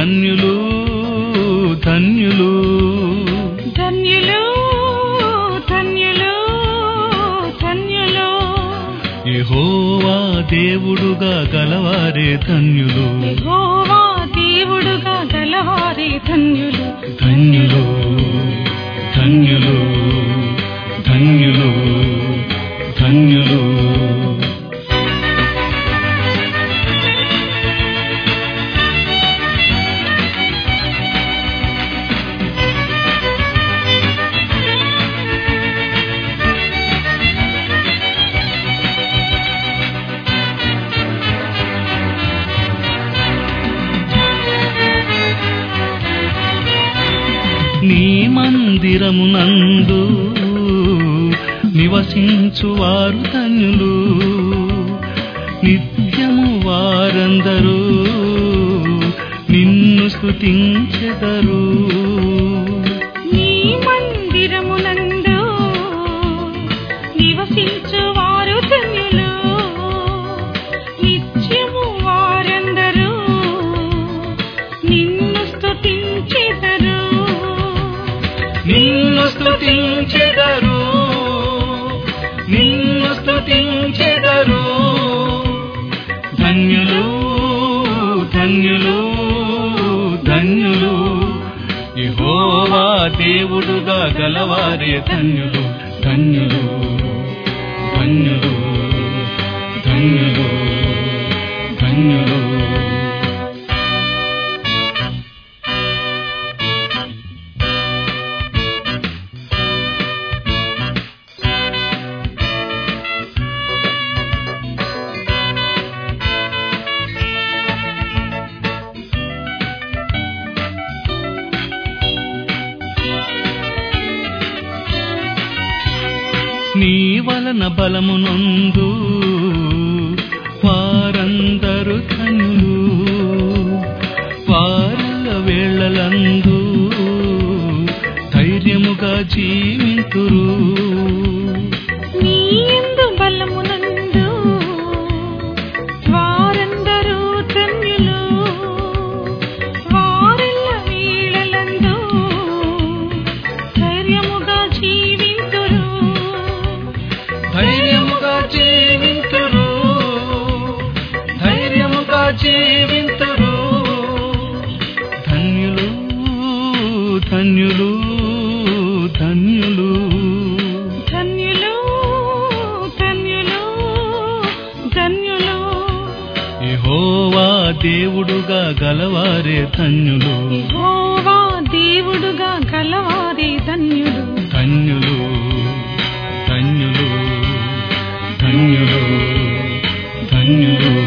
ధన్యులు ధన్యులు ధన్యులు ధన్యులు ధన్యులు యెహోవా దేవుడుగా గలవారే ధన్యులు యెహోవా దేవుడుగా గలవారే ధన్యులు ధన్యులు ధన్యులు ధన్యులు ధన్యులు నీ మందిరమునందు నివసించువారు ధన్యులు నిత్యము వారందరూ నిన్ను స్తుతించెదరు నీ మందిరమునందు నివసించు వారు ధన్యులు నిత్యము వారందరూ నిన్ను స్తుతించెదరు నిన్ను స్తుతించెదరు నిన్ను స్తుతించెదరు ధన్యులు ధన్యులు ధన్యులు యెహోవా దేవుడుగా గలవారే ధన్యులు ధన్యులు ధన్యులు ధన్యులు ధన్యులు నీ వలన బలమునందు వారందరు ధన్యులు వారల వేళలందు ధైర్యముగా జీవింతురు నీ యందు బలమునందు వారందరూ ధన్యులు వారెల్ల వీళ్ళలందు ధైర్యముగా జీవింతురు ధైర్యముగా జీవింతురు ధైర్యముగా జీవింతురు ధన్యులు ధన్యులు ధన్యులు ధన్యులు ధన్యులు ధన్యులు యెహోవా దేవుడుగా గలవారే ధన్యులు యెహోవా దేవుడుగా గలవారే ధన్యులు ధన్యులు ధన్యులు ధన్యులు ధన్యులు